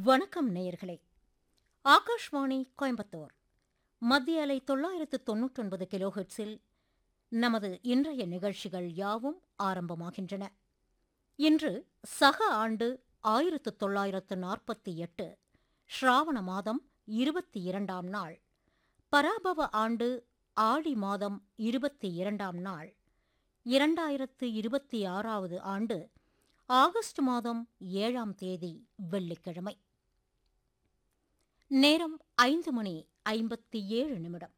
வணக்கம் நேயர்களே ஆகாஷ்வாணி கோயம்புத்தூர் மத்திய அலை தொள்ளாயிரத்து தொன்னூற்றொன்பது கிலோஹெட்ஸில் நமது இன்றைய நிகழ்ச்சிகள் யாவும் ஆரம்பமாகின்றன இன்று சக ஆண்டு ஆயிரத்து தொள்ளாயிரத்து நாற்பத்தி எட்டு ஸ்ராவண மாதம் இருபத்தி இரண்டாம் நாள் பராபவ ஆண்டு ஆடி மாதம் இருபத்தி இரண்டாம் நாள் இரண்டாயிரத்து இருபத்தி ஆறாவது ஆண்டு ஆகஸ்ட் மாதம் ஏழாம் தேதி வெள்ளிக்கிழமை நேரம் ஐந்து மணி ஐம்பத்தி ஏழு நிமிடம்